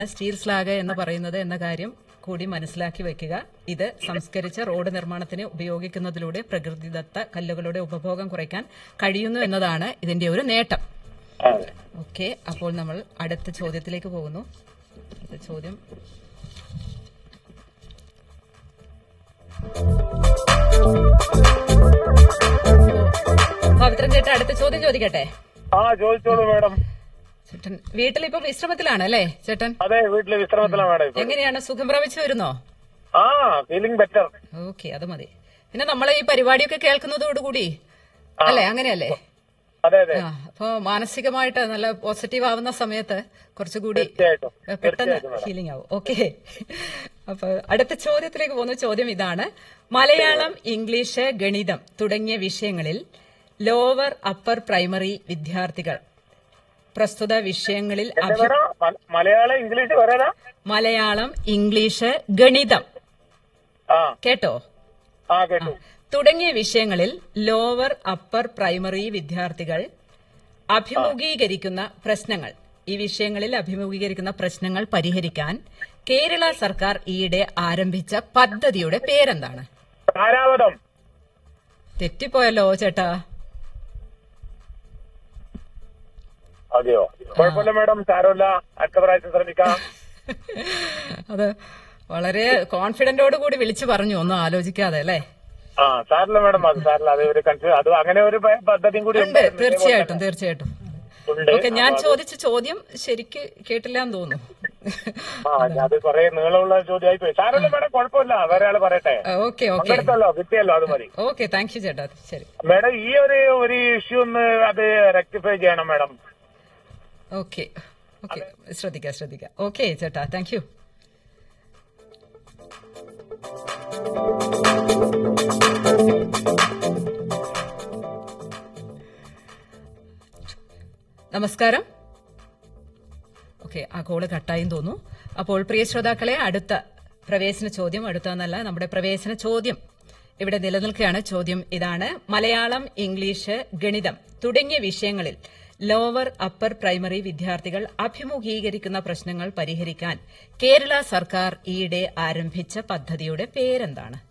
Steel slag എന്ന് പറയുന്നത് എന്ന കാര്യം കൂടി മനസ്സിലാക്കി വെക്കുക ഇത് സംസ്കരിച്ച റോഡ് നിർമ്മാണത്തിന് ഉപയോഗിക്കുന്നതിലൂടെ പ്രകൃതിദത്ത കല്ലുകളുടെ ഉപഭോഗം കുറയ്ക്കാൻ കഴിയുന്നു എന്നതാണ് ഇതിന്റെ ഒരു നേട്ടം അതെ. ഓക്കെ അപ്പോൾ നമ്മൾ അടുത്ത ചോദ്യത്തിലേക്ക് പോകുന്നു അടുത്ത ചോദ്യം പവിത്രൻ ചേട്ടാ അടുത്ത ചോദ്യം ചോദിക്കട്ടെ ആ ചോദിച്ചോളൂ മാഡം ചേട്ടൻ വീട്ടിലിപ്പോ വിശ്രമത്തിലാണ് അല്ലേ ചേട്ടൻ അതെ വീട്ടില് വിശ്രമത്തിലാണ് മാഡം ഇപ്പൊ എങ്ങനെയാണ് സുഖം പ്രാപിച്ചു വരുന്നോ ആ ഫീലിംഗ് ബെറ്റർ ഓക്കെ അത് മതി പിന്നെ നമ്മളെ ഈ പരിപാടിയൊക്കെ കേൾക്കുന്നതോടുകൂടി അല്ലേ അങ്ങനെയല്ലേ അതെ അതെ ആ അപ്പൊ മാനസികമായിട്ട് നല്ല പോസിറ്റീവ് ആവുന്ന സമയത്ത് കുറച്ചുകൂടി തീർച്ചയായിട്ടും ഏ, പെട്ടെന്ന് ഹീലിംഗ് ആവും ഓക്കെ അപ്പൊ അടുത്ത ചോദ്യത്തിലേക്ക് പോകുന്ന ചോദ്യം ഇതാണ് മലയാളം ഇംഗ്ലീഷ് ഗണിതം തുടങ്ങിയ വിഷയങ്ങളിൽ ലോവർ അപ്പർ പ്രൈമറി വിദ്യാർത്ഥികൾ പ്രസ്തുത വിഷയങ്ങളിൽ അഭി- മാഡം മ- മലയാളം ഇംഗ്ലീഷ് പറയാനാ മലയാളം ഇംഗ്ലീഷ് ഗണിതം ആ കേട്ടോ ആ കേട്ടു തുടങ്ങിയ വിഷയങ്ങളിൽ ലോവർ അപ്പർ പ്രൈമറി വിദ്യാർത്ഥികൾ അഭിമുഖീകരിക്കുന്ന പ്രശ്നങ്ങൾ ഈ വിഷയങ്ങളിൽ അഭിമുഖീകരിക്കുന്ന പ്രശ്നങ്ങൾ പരിഹരിക്കാൻ കേരള സർക്കാർ ഈയിടെ ആരംഭിച്ച പദ്ധതിയുടെ പേരെന്താണ് താരാവതം തെറ്റിപ്പോയല്ലോ ചേട്ടാ അതെയോ കുഴപ്പമില്ല മാഡം സാരമില്ല അടുത്ത പ്രാവശ്യം ശ്രമിക്കാം അത് വളരെ കോൺഫിഡന്റോട് കൂടി വിളിച്ചു പറഞ്ഞു ഒന്നും ആലോചിക്കാതെ അല്ലേ ആ സാരില്ല മാഡം അത് സാരില്ല അത് ഒരു കൺഫ്യൂ അത് അങ്ങനെ ഒരു പ- പദ്ധതിയും കൂടി ഉണ്ട് ഉണ്ട് തീർച്ചയായിട്ടും തീർച്ചയായിട്ടും ഉണ്ട് ഓക്കെ ഞാൻ ചോദിച്ച ചോദ്യം ശരിക്ക് കേട്ടില്ല എന്ന് തോന്നുന്നു ആ അത് കുറെ നീളമുള്ള ചോദ്യമായി പോയി സാരമില്ല മാഡം കുഴപ്പമില്ല വേറെ ആള് പറയട്ടെ ഓക്കെ ഓക്കെ പങ്കെടുത്തല്ലോ കിട്ടിയല്ലോ അത് മതി ഓക്കെ താങ്ക് യു ചേട്ടാ ശരി മാഡം ഈ ഒരു ഒരു ഇഷ്യൂ ഒന്ന് അത് റെക്ടിഫൈ ചെയ്യണം മാഡം ഓക്കെ ഓക്കെ ശ്രദ്ധിക്കാം ശ്രദ്ധിക്കാം ഓക്കെ ചേട്ടാ താങ്ക് യു നമസ്കാരം ഓക്കെ ആ കോള് കട്ടായും തോന്നുന്നു അപ്പോൾ പ്രിയ ശ്രോതാക്കളെ അടുത്ത പ്രവേശന ചോദ്യം അടുത്തെന്നല്ല നമ്മുടെ പ്രവേശന ചോദ്യം ഇവിടെ നിലനിൽക്കുകയാണ് ചോദ്യം ഇതാണ് മലയാളം ഇംഗ്ലീഷ് ഗണിതം തുടങ്ങിയ വിഷയങ്ങളിൽ ലോവർ അപ്പർ പ്രൈമറി വിദ്യാർത്ഥികൾ അഭിമുഖീകരിക്കുന്ന പ്രശ്നങ്ങൾ പരിഹരിക്കാൻ കേരള സർക്കാർ ഈയിടെ ആരംഭിച്ച പദ്ധതിയുടെ പേരെന്താണ്